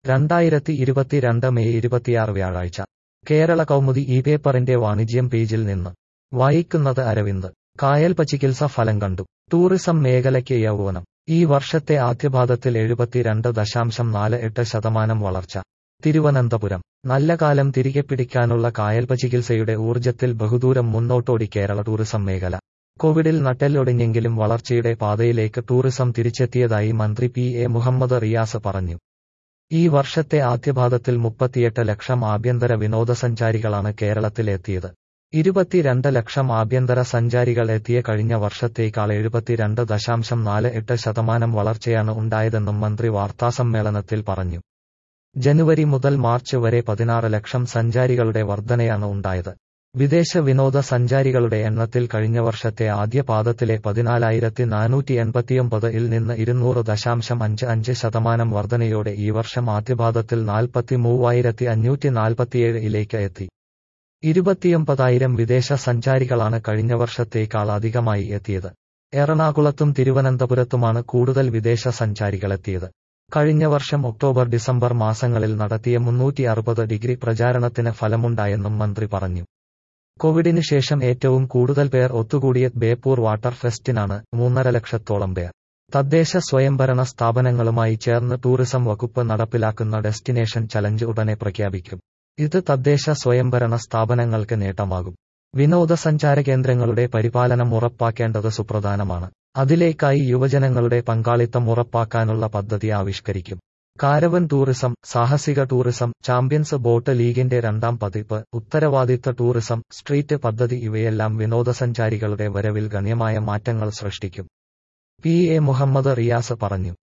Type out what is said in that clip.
രണ്ടായിരത്തി ഇരുപത്തിരണ്ട് മെയ് ഇരുപത്തിയാറ് വ്യാഴാഴ്ച കേരള കൗമുദി ഈ പേപ്പറിന്റെ വാണിജ്യം പേജിൽ നിന്ന് വായിക്കുന്നത് അരവിന്ദ് കായൽപ്പ ചികിത്സ ഫലം കണ്ടു ടൂറിസം മേഖലയ്ക്ക് യൗവനം ഈ വർഷത്തെ ആദ്യപാദത്തിൽ എഴുപത്തിരണ്ട് ദശാംശം നാല് എട്ട് ശതമാനം വളർച്ച തിരുവനന്തപുരം നല്ല കാലം തിരികെ പിടിക്കാനുള്ള കായൽപ്പ ചികിത്സയുടെ ഊർജ്ജത്തിൽ ബഹുദൂരം മുന്നോട്ടോടി കേരള ടൂറിസം മേഖല കോവിഡിൽ നട്ടെല്ലൊടിഞ്ഞെങ്കിലും വളർച്ചയുടെ പാതയിലേക്ക് ടൂറിസം തിരിച്ചെത്തിയതായി മന്ത്രി പി എ മുഹമ്മദ് റിയാസ് പറഞ്ഞു ഈ വർഷത്തെ ആദ്യപാദത്തിൽ മുപ്പത്തിയെട്ട് ലക്ഷം ആഭ്യന്തര വിനോദസഞ്ചാരികളാണ് കേരളത്തിലെത്തിയത് ഇരുപത്തിരണ്ട് ലക്ഷം ആഭ്യന്തര സഞ്ചാരികൾ എത്തിയ കഴിഞ്ഞ വർഷത്തേക്കാൾ എഴുപത്തിരണ്ട് ദശാംശം നാല് എട്ട് ശതമാനം വളർച്ചയാണ് ഉണ്ടായതെന്നും മന്ത്രി വാർത്താസമ്മേളനത്തിൽ പറഞ്ഞു ജനുവരി മുതൽ മാർച്ച് വരെ പതിനാറ് ലക്ഷം സഞ്ചാരികളുടെ വർധനയാണ് ഉണ്ടായത് വിദേശ വിനോദ സഞ്ചാരികളുടെ എണ്ണത്തിൽ കഴിഞ്ഞ വർഷത്തെ ആദ്യ പാദത്തിലെ പതിനാലായിരത്തി നാനൂറ്റി എൺപത്തിയൊമ്പത് ഇൽ നിന്ന് ഇരുന്നൂറ് ദശാംശം അഞ്ച് അഞ്ച് ശതമാനം വർധനയോടെ ഈ വർഷം ആദ്യപാദത്തിൽ നാൽപ്പത്തി മൂവായിരത്തി അഞ്ഞൂറ്റി നാൽപ്പത്തിയേഴ് ഇലേക്ക് എത്തി ഇരുപത്തിയൊമ്പതായിരം വിദേശ സഞ്ചാരികളാണ് കഴിഞ്ഞ വർഷത്തേക്കാൾ അധികമായി എത്തിയത് എറണാകുളത്തും തിരുവനന്തപുരത്തുമാണ് കൂടുതൽ വിദേശ സഞ്ചാരികളെത്തിയത് കഴിഞ്ഞ വർഷം ഒക്ടോബർ ഡിസംബർ മാസങ്ങളിൽ നടത്തിയ മുന്നൂറ്റി അറുപത് ഡിഗ്രി പ്രചാരണത്തിന് ഫലമുണ്ടായെന്നും മന്ത്രി പറഞ്ഞു കോവിഡിന് ശേഷം ഏറ്റവും കൂടുതൽ പേർ ഒത്തുകൂടിയ ബേപ്പൂർ വാട്ടർ ഫെസ്റ്റിനാണ് മൂന്നര ലക്ഷത്തോളം പേർ തദ്ദേശ സ്വയംഭരണ സ്ഥാപനങ്ങളുമായി ചേർന്ന് ടൂറിസം വകുപ്പ് നടപ്പിലാക്കുന്ന ഡെസ്റ്റിനേഷൻ ചലഞ്ച് ഉടനെ പ്രഖ്യാപിക്കും ഇത് തദ്ദേശ സ്വയംഭരണ സ്ഥാപനങ്ങൾക്ക് നേട്ടമാകും വിനോദസഞ്ചാര കേന്ദ്രങ്ങളുടെ പരിപാലനം ഉറപ്പാക്കേണ്ടത് സുപ്രധാനമാണ് അതിലേക്കായി യുവജനങ്ങളുടെ പങ്കാളിത്തം ഉറപ്പാക്കാനുള്ള പദ്ധതി ആവിഷ്കരിക്കും കാരവൻ ടൂറിസം സാഹസിക ടൂറിസം ചാമ്പ്യൻസ് ബോട്ട് ലീഗിന്റെ രണ്ടാം പതിപ്പ് ഉത്തരവാദിത്ത ടൂറിസം സ്ട്രീറ്റ് പദ്ധതി ഇവയെല്ലാം വിനോദസഞ്ചാരികളുടെ വരവിൽ ഗണ്യമായ മാറ്റങ്ങൾ സൃഷ്ടിക്കും പി എ മുഹമ്മദ് റിയാസ് പറഞ്ഞു